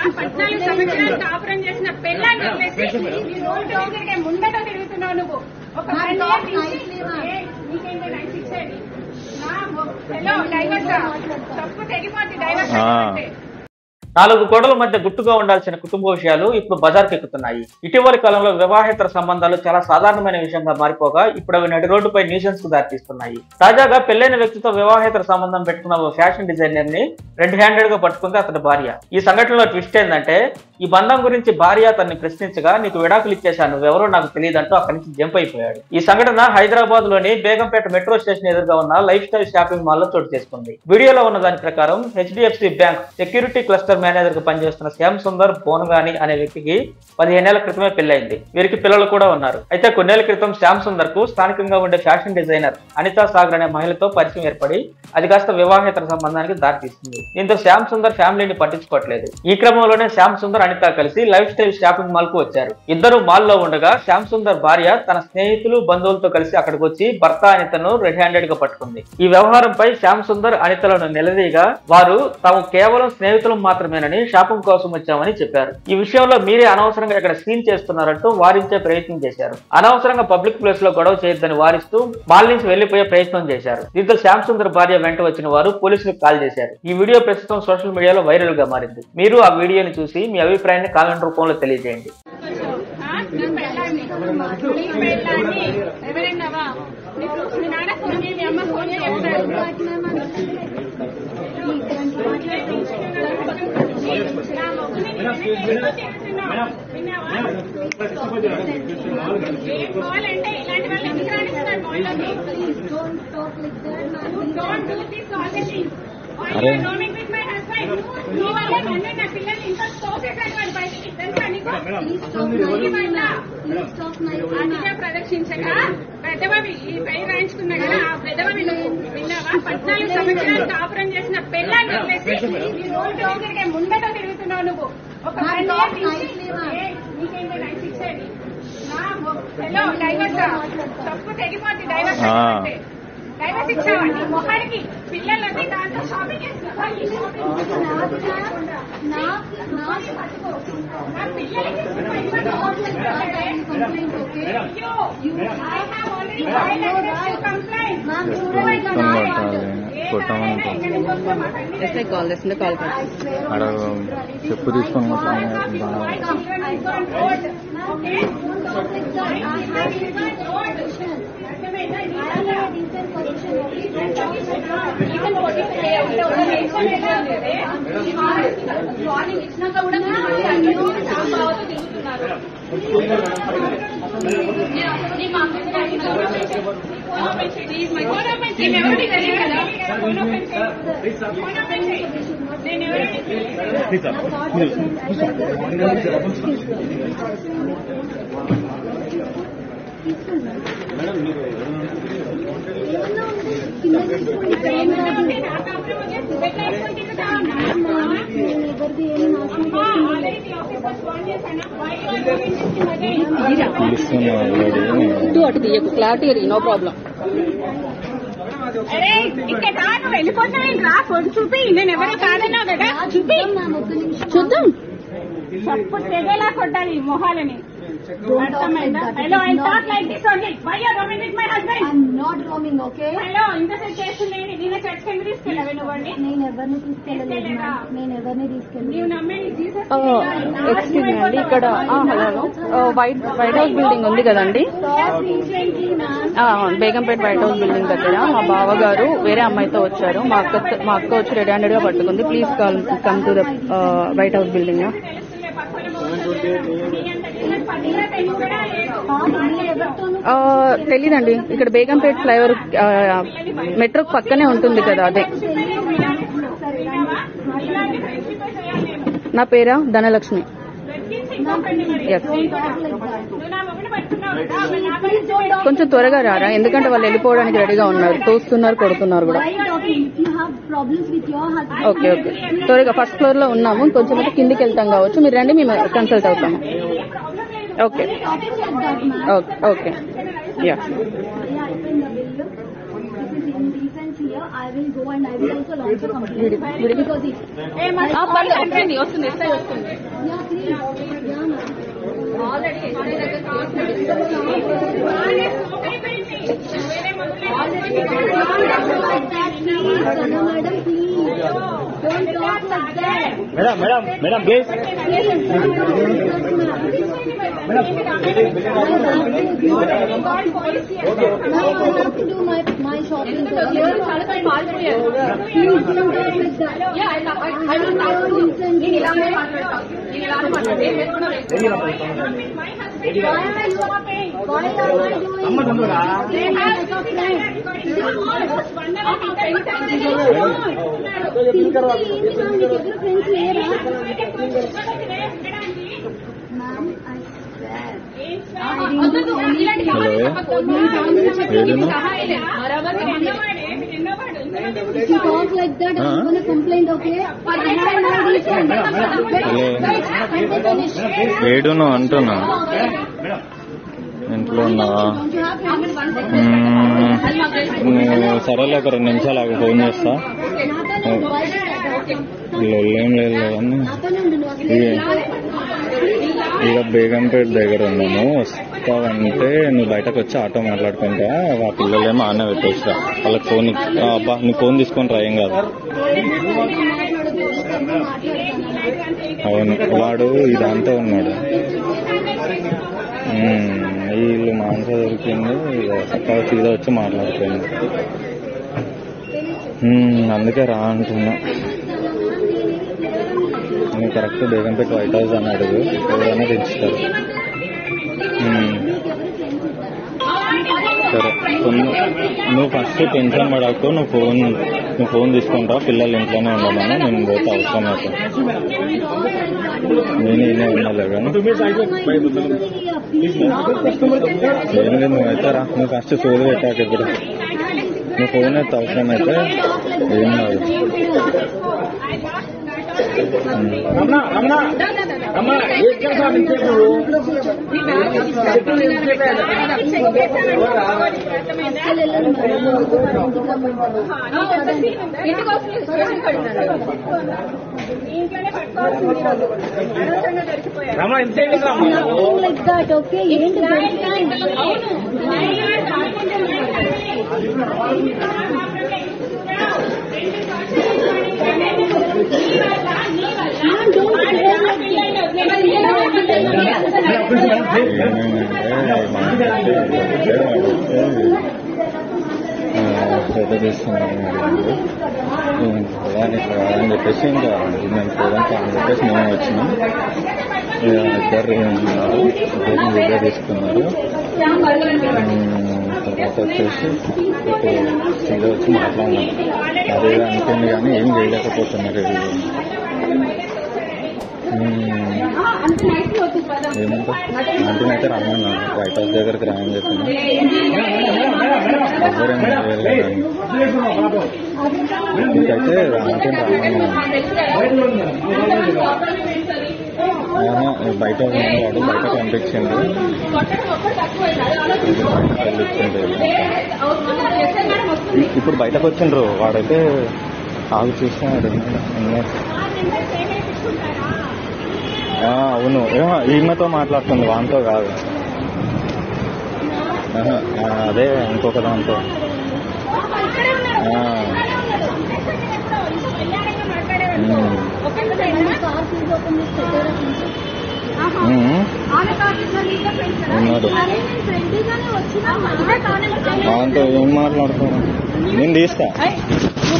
పద్నాలుగు సంవత్సరాలు కాపురం చేసిన పెళ్ళాన్ని వదిలేసి ఈ రోడ్డు దగ్గరికి ముందట తిరుగుతున్నావు నువ్వు ఒక వన్ ఇయర్ నుంచి ఏ, నీకేంటి రైట్స్ ఇచ్చేది నా హలో డైవర్స్ తప్పు తెగిపోద్ది డైవర్స్ ఆ. అంటే నాలుగు గోడల మధ్య గుట్టుగా ఉండాల్సిన కుటుంబ విషయాలు ఇప్పుడు బజార్కి ఎక్కుతున్నాయి ఇటీవలి కాలంలో వివాహేతర సంబంధాలు చాలా సాధారణమైన విషయంగా మారిపోగా ఇప్పుడు అవి నడి రోడ్డుపై న్యూసెన్స్ కు దారితీస్తున్నాయి తాజాగా పెళ్లైన వ్యక్తితో వివాహేతర సంబంధం పెట్టుకున్న ఓ ఫ్యాషన్ డిజైనర్ ని రెడ్ హ్యాండెడ్ గా పట్టుకుంది అతని భార్య ఈ సంఘటనలో ట్విస్ట్ ఏంటంటే ఈ బంధం గురించి భార్య అతన్ని ప్రశ్నించగా నీకు విడాకులు ఇచ్చేశాను నువ్వెవరో నాకు తెలియదంటూ అక్కడి నుంచి జంప్ అయిపోయాడు ఈ సంఘటన హైదరాబాద్ లోని బేగంపేట మెట్రో స్టేషన్ ఎదురుగా ఉన్న లైఫ్ స్టైల్ షాపింగ్ మాల్ లో చోటు చేసుకుంది వీడియోలో ఉన్న దాని ప్రకారం HDFC bank security cluster manager గా పనిచేస్తున్న శ్యామ్ సుందర్ బోనగాని అనే వ్యక్తికి పదిహేనేళ్ల క్రితమే పెళ్లైంది వీరికి పిల్లలు కూడా ఉన్నారు అయితే కొన్నేళ్ల క్రితం శ్యామ్ సుందర్ కు స్థానికంగా ఉండే ఫ్యాషన్ డిజైనర్ అనితా సాగర్ అనే మహిళతో పరిచయం ఏర్పడి అది కాస్త వివాహేతర సంబంధానికి దారితీస్తుంది దీంతో శ్యామ్ సుందర్ ఫ్యామిలీని పట్టించుకోవట్లేదు ఈ క్రమంలోనే శ్యామ్ సుందర్ అనిత కలిసి లైఫ్ స్టైల్ షాపింగ్ మాల్ కు వచ్చారు ఇద్దరు మాల్ లో ఉండగా శ్యామ్ సుందర్ భార్య తన స్నేహితులు బంధువులతో కలిసి అక్కడికి వచ్చి భర్త అనితను రెడ్ హ్యాండెడ్ గా పట్టుకుంది ఈ వ్యవహారంపై శ్యామ్ సుందర్ అనితలను నిలదీయగా వారు తాము కేవలం స్నేహితులు మాత్రమేనని షాపింగ్ కోసం వచ్చామని చెప్పారు ఈ విషయంలో మీరే అనవసరంగా ఇక్కడ సీన్ చేస్తున్నారంటూ వారించే ప్రయత్నం చేశారు అనవసరంగా పబ్లిక్ ప్లేస్ లో గొడవ చేయొద్దని వారిస్తూ మాల్ నుంచి వెళ్లిపోయే ప్రయత్నం చేశారు దీంతో శ్యామ్ సుందర్ భార్య వెంట వచ్చిన వారు పోలీసులకు కాల్ చేశారు ఈ వీడియో ప్రస్తుతం సోషల్ మీడియాలో వైరల్ గా మారింది మీరు ఆ వీడియోని చూసి మీ అభిప్రాయాన్ని కామెంట్ రూపంలో తెలియజేయండి ఆ, నీ పెళ్ళాన్ని నీ పెళ్ళాన్ని ఎవరైనావా నీకు మీ నాన్న ఫోన్ చేయి మీ అమ్మ ఫోన్ చేయి చెప్తారు నా మొక్కుని నీకు తెలుస్తున్నావు. విన్నావా? ఏం కావాలంటే ఇలాంటి వాళ్ళు ఎందుకు రాణిస్తున్నారు మాల్లోకి? Don't do this all the things. Why you are roaming with my husband? నీ వల్లే నన్ను నా పిల్లల్ని ఇంత తోసేశాడు వాడు బయటికి. తెలుసా నీకు? ఈ మాట. అతిగా ప్రదర్శించగా పెద్దవావి ఈ పై రాయించుకున్నా కదా ఆ పెద్దవావి నువ్వు విన్నావా పద్నాలుగు సంవత్సరాలు కాపురం చేసిన పెళ్ళాన్ని వదిలేసి ఈ రోడ్డు దగ్గరికి ముందట తిరుగుతున్నావు నువ్వు ఒక వన్ ఇయర్ నుంచి ఏ, నీకేంటి రైట్స్ ఇచ్చేది నా హలో డైవర్స్ తప్పు తెగిపోద్ది డైవర్స్ ఆ. అంటే డైవర్స్ ఇచ్చావా నీ మొహానికి పిల్లలన్నీ దాంట్లో షాపింగ్ చేస్తున్నావా ఈ షాపింగ్ నా పిల్లలకి అయ్యో I have already filed a complaint. కొట్టమని ఎస్ఐ కాల్ చేస్తుంటే కాల్ కట్ ఆడ చెప్పు తీసుకొని పోతాను. నేను ఎవరు పిలుస్తున్నా already. ఇటు అటు తీయకు క్లారిటీ నో ప్రాబ్లం అరే ఇక్కడ రా నువ్వు వెళ్ళిపోతావేంటి రా ఫోన్ చూపి నేను ఎవరో కాదన్నావు కదా చూపి చూద్దాం చప్పు తెగేలా కొట్టాలి ఈ మొహాలని అర్థమైందా hello I talk like this only why are roaming with my husband I'm not roaming, okay? Hello ఇంతసేపు చేస్తుంది నేను చర్చ్ కింద తీసుకెళ్ళావు నువ్వండి నేను ఎవరిని తీసుకెళ్ళలేదు తీసుకెళ్ళలేదా? ma'am. నేను ఎవరిని తీసుకెళ్ళలేదు నీవు నమ్మేది జీసస్ ఎక్స్క్యూజ్ మీ అండి ఇక్కడ hello white white house building ఉంది కదండి ఆ, బేగంపేట వైట్ హౌస్ బిల్డింగ్ దగ్గర మా బావగారు వేరే అమ్మాయితో వచ్చారు మా అక్క మా అక్క వచ్చి రెడీ హ్యాండెడ్ గా పట్టుకుంది please call come to the white house building తెలుస్తుందే పక్కన నీ అంత జీసస్ పదిహేను టైం కూడా లేదు తెలీదండి ఇక్కడ బేగంపేట ఫ్లైఓవర్ మెట్రో పక్కనే ఉంటుంది కదా అదే విన్నావా? ఇలాంటి ఫ్రెండ్షిప్ చేయాలి నేను నా పేరా ధనలక్ష్మి వెతికించి ఇంకొకరిని మరి. Yes. నువ్వు నా మొగుడిని పట్టుకున్నావు కదా ఆమె నా పని కొంచెం త్వరగా రారా ఎందుకంటే వాళ్ళు వెళ్ళిపోవడానికి రెడీగా ఉన్నారు తోస్తున్నారు కొడుతున్నారు కూడా Why you talking? If you have problems with your husband, okay okay త్వరగా ఫస్ట్ ఫ్లోర్ లో ఉన్నాము కొంచెం అయితే కిందికి వెళ్తాం కావచ్చు మీరు రండి మేము కన్సల్ట్ అవుతాము okay talking like that, ma'am. Okay okay yeah Yeah, I pay the bill. This is indecent here. I I will go and I will also launch a complaint because it. ఆ, పర్లేదు వస్తుంది వస్తుంది SI వస్తుంది Yeah, please. Yeah, ma'am. Like that, please. Sana madam, please. Don't talk like that. Madam madam madam please Please, don't talk like that, ma'am. Now I have to do my my shopping. ఎవరు చాలా సార్లు పాల్పోయారు Please don't talk like that. Yeah, I- I- I will talk to you. నేను ఇలానే మాట్లాడతాను నేను ఇలానే మాట్లాడతాను ఏం వేసుకున్నా వేసుకో. Why am I doing? Why am I doing? They have like a friend. ఏంటి మ్యామ్ మీకు ఎవరు ఫ్రెండ్స్ లేరా మ్యామ్ ఐ వద్దొద్దు, ఇలాంటి హలో సమాధానం ఏడును సహాయం లేదు. బరాబర్ చెప్పండి. If you talk like that, I'm Huh? gonna complain, okay? I have no reason. Hello ఏడును అంటున్నా ఇంట్లో ఉన్నావా Don't you have friends? మ్మ్. నేను సరేలే ఒక రెండు నిమిషాలు ఆగు ఫోన్ చేస్తా నాతోనే ఉండు. Why should I talk? లొల్లేం లేదు కానీ నాతోనే ఉండు నువ్వు అసలు ఇది ఇక బేగంపేట దగ్గర ఉన్నాను వస్తావంటే నువ్వు బయటకు వచ్చి ఆటో మాట్లాడుకుంటా ఆ పిల్లలేమో ఆనే పెట్టేస్తా వాళ్ళకి ఫోన్ ఇ- ఆ, అబ్బా నీ ఫోన్ తీసుకొని రా ఏం కాదు అవును వాడు ఇదంతా ఉన్నాడు మ్మ్. వీళ్ళు మాంస దొరికింది ఇక చక్కగా సీదా వచ్చి మాట్లాడుతుంది మ్మ్. అందుకే రా అంటున్నా నువ్వు కరెక్ట్ బేగంపేట వైట్ హౌస్ అని అడుగు ఎవరైనా తెచ్చిస్తారు మ్మ్. సరే కొన్ని నువ్వు ఫస్ట్ టెన్షన్ పడకు నువ్వు ఫోన్ నువ్వు ఫోన్ తీసుకుంటావు పిల్లలు ఇంట్లోనే ఉండమని నేను పోతే అవసరం అయితే నేను ఈయనే ఉండాలి కానీ ఏం లేదు నువ్వైతే రా నువ్వు ఫస్ట్ సోది పెట్టాక ఇప్పుడు నువ్వు ఫోన్ అయితే అవసరం అయితే ఏం కాదు ఇంటికి వస్తుంది స్టేషన్ కడుతున్నాను ఇంట్లోనే పట్టుకోవాల్సింది ఈరోజు. అనవసరంగా దొరికిపోయారు Nothing like that, okay? ఏంటి దొరికింది? Ma'am, don't behave like ఏమైందంటే మా పెద్ద తీసుకున్నాను పోదాన్ని అని చెప్పేసి ఇంకా మేము పోదాం అని చెప్పేసి మేము వచ్చినాం ఇక ఇద్దరు ఉన్నారు ఇద్దరు వీడియో తీసుకున్నారు ఉమ్, తర్వాత వచ్చేసి ఇప్పుడు సీదా వచ్చి మాట్లాడినాం అదే అనుకుంది కానీ ఏం చేయలేకపోతున్నారు వీళ్ళు ఉమ్, ఏమంటా అంటే అయితే రమ్మన్నాను వైట్ హౌస్ దగ్గరికి రామని చెప్పాను ఎవరేం చేయలేదు ఇంకైతే రామంటే రామన్నాను ఆహా, బయట ఉన్నాడు బయట పంపించిండు ఇది బయట పంపించిండు ఇ- ఇప్పుడు బయటకు వచ్చిండ్రు వాడైతే ఆగు చూస్తున్నాడు ఉన్నాడు. ఆ, అవును ఏమో, ఈమెతో మాట్లాడుతుంది వాంతో కాదు ఆహా, ఆ, అదే ఇంకొక దాంతో ఆ, ఉమ్, కార్ సీజ్ ఓపెన్ చేసి పెట్టారా కొంచెం? ఉమ్, ఆమె కాదు నీతో ఫ్రెండ్స్ ఉన్నాడు అరే నేను ఫ్రెండ్లీగానే వచ్చినా ఇదే కాలేజ్ దాంతో ఏం మాట్లాడతారు నేను తీస్తా